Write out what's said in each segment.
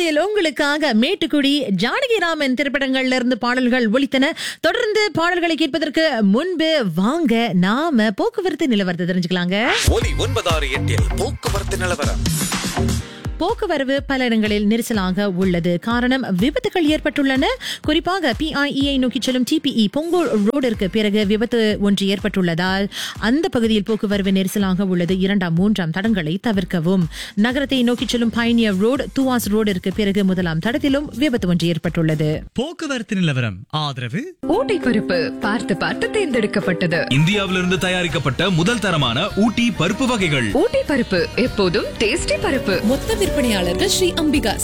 வரிசையில் உங்களுக்காக மேட்டுக்குடி ஜானகிராமன் திரைப்படங்கள்ல இருந்து பாடல்கள் ஒலித்தன தொடர்ந்து பாடல்களை கேட்பதற்கு முன்பு வாங்க நாம போக்குவரத்து நிலவரத்தை தெரிஞ்சுக்கலாங்க ஒலி ஒன்பதாறு எட்டில் போக்குவரத்து நிலவரம் போக்குவரவு பல இடங்களில் நெரிசலாக உள்ளது காரணம் விபத்துகள் ஏற்பட்டுள்ளன குறிப்பாக பிஐஇஐ நோக்கி செல்லும் டிபிஇ பொங்கோல் ரோடிற்கு பிறகு விபத்து ஒன்று ஏற்பட்டுள்ளதால் அந்த பகுதியில் போக்குவரவு நெரிசலாக உள்ளது இரண்டாம் மூன்றாம் தடங்களை தவிர்க்கவும் நகரத்தை நோக்கி செல்லும் பயணியர் ரோடு துவாஸ் ரோடிற்கு பிறகு முதலாம் தடத்திலும் விபத்து ஒன்று ஏற்பட்டுள்ளது போக்குவரத்து நிலவரம் ஆதரவு ஊட்டி பருப்பு பார்த்து பார்த்து தேர்ந்தெடுக்கப்பட்டது இந்தியாவிலிருந்து தயாரிக்கப்பட்ட முதல் தரமான ஊட்டி பருப்பு வகைகள் ஊட்டி பருப்பு எப்போதும் டேஸ்டி பருப்பு மொத்த விற்பனையாளர்கள் ஸ்ரீ அம்பிகாஸ்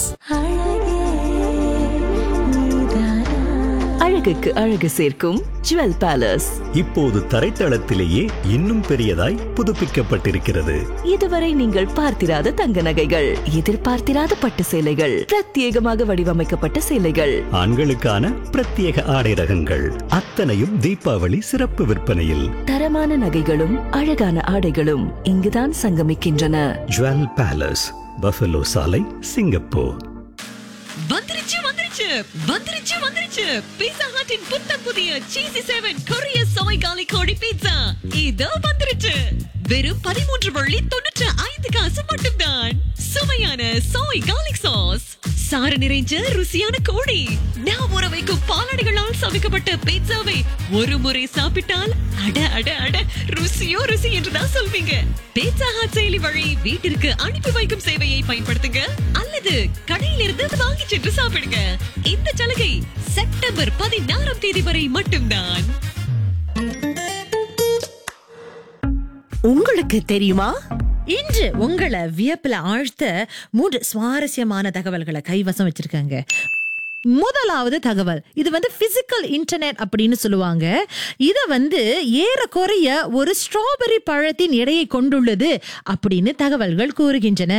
அழகுக்கு அழகு சேர்க்கும் ஜுவல் பேலஸ் இப்போது தரைத்தளத்திலேயே இன்னும் பெரியதாய் புதுப்பிக்கப்பட்டிருக்கிறது இதுவரை நீங்கள் பார்த்திராத தங்க நகைகள் எதிர்பார்த்திராத பட்டு சேலைகள் பிரத்யேகமாக வடிவமைக்கப்பட்ட சேலைகள் ஆண்களுக்கான பிரத்யேக ஆடை ரகங்கள் அத்தனையும் தீபாவளி சிறப்பு விற்பனையில் தரமான நகைகளும் அழகான ஆடைகளும் இங்குதான் சங்கமிக்கின்றன ஜுவல் பேலஸ் பஃபலோ சாலை சிங்கப்பூர் வந்துருச்சு வந்துருச்சு வந்துருச்சு வந்துருச்சு பீட்சா ஹட்டின் புத்தம் புதிய சீசி செவன் கொரிய சோய் காலி கோழி பீட்சா இதோ வந்துருச்சு வெறும் பதிமூன்று வள்ளி தொண்ணூற்று ஐந்து காசு மட்டும்தான் சுவையான சோய் கார்லிக் சாஸ் சாறு நிறைஞ்ச ருசியான கோழி நான் ஊற வைக்கும் பாலாடைகளால் சமைக்கப்பட்ட பீட்சாவை ஒரு முறை சாப்பிட்டால் அட அட அட ருசியோ ருசி என்றுதான் சொல்வீங்க பீட்சா ஹாட் செயலி வழி வீட்டிற்கு அனுப்பி வைக்கும் சேவையை பயன்படுத்துங்க அல்லது கடையிலிருந்து வாங்கி சென்று சாப்பிடுங்க இந்த சலுகை செப்டம்பர் பதினாறாம் தேதி வரை மட்டும்தான் உங்களுக்கு தெரியுமா இன்று உங்களை வியப்புல ஆழ்த்த மூன்று சுவாரஸ்யமான தகவல்களை கைவசம் வச்சிருக்காங்க முதலாவது தகவல் இது வந்து பிசிக்கல் இன்டர்நெட் அப்படின்னு சொல்லுவாங்க இத வந்து ஏறக்குறைய ஒரு ஸ்ட்ராபெரி பழத்தின் எடையை கொண்டுள்ளது அப்படின்னு தகவல்கள் கூறுகின்றன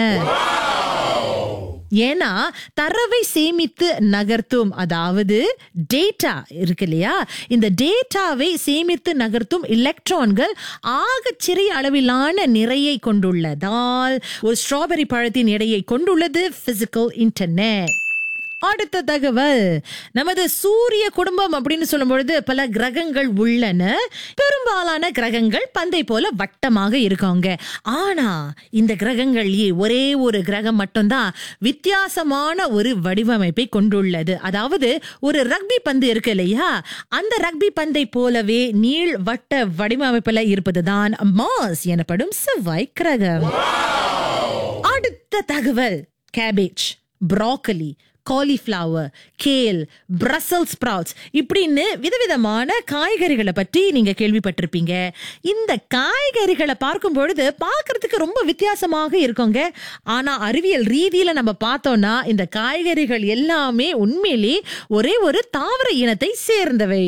ஏன்னா தரவை சேமித்து நகர்த்தும் அதாவது டேட்டா இருக்கு இல்லையா இந்த டேட்டாவை சேமித்து நகர்த்தும் எலக்ட்ரான்கள் ஆகச் சிறிய அளவிலான நிறையை கொண்டுள்ளதால் ஒரு ஸ்ட்ராபெரி பழத்தின் எடையை கொண்டுள்ளது பிசிக்கல் இன்டர்நெட் அடுத்த தகவல் நமது சூரிய குடும்பம் அப்படின்னு சொல்லும் பொழுது பல கிரகங்கள் உள்ளன பெரும்பாலான கிரகங்கள் பந்தை போல வட்டமாக இருக்காங்க ஆனா இந்த கிரகங்கள் ஒரே ஒரு கிரகம் மட்டும்தான் வித்தியாசமான ஒரு வடிவமைப்பை கொண்டுள்ளது அதாவது ஒரு ரக்பி பந்து இருக்கு இல்லையா அந்த ரக்பி பந்தை போலவே நீள் வட்ட வடிவமைப்புல இருப்பதுதான் மாஸ் எனப்படும் செவ்வாய் கிரகம் அடுத்த தகவல் cabbage broccoli cauliflower kale Brussels sprouts இப்படின்னு விதவிதமான காய்கறிகளை பற்றி நீங்க கேள்விப்பட்டிருப்பீங்க இந்த காய்கறிகளை பார்க்கும் பொழுது பார்க்கிறதுக்கு ரொம்ப வித்தியாசமாக இருக்குங்க ஆனா அறிவியல் ரீதியில நம்ம பார்த்தோம்னா இந்த காய்கறிகள் எல்லாமே உண்மையிலே ஒரே ஒரு தாவர இனத்தை சேர்ந்தவை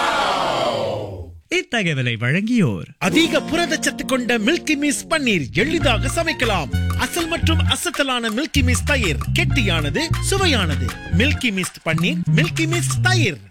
இத்தகவலை வழங்கியோர் அதிக புரதச்சத்து கொண்ட மில்கி மிஸ் பன்னீர் எளிதாக சமைக்கலாம் அசல் மற்றும் அசத்தலான மில்கி மிஸ் தயிர் கெட்டியானது சுவையானது Milky Mist paneer Milky Mist தயிர்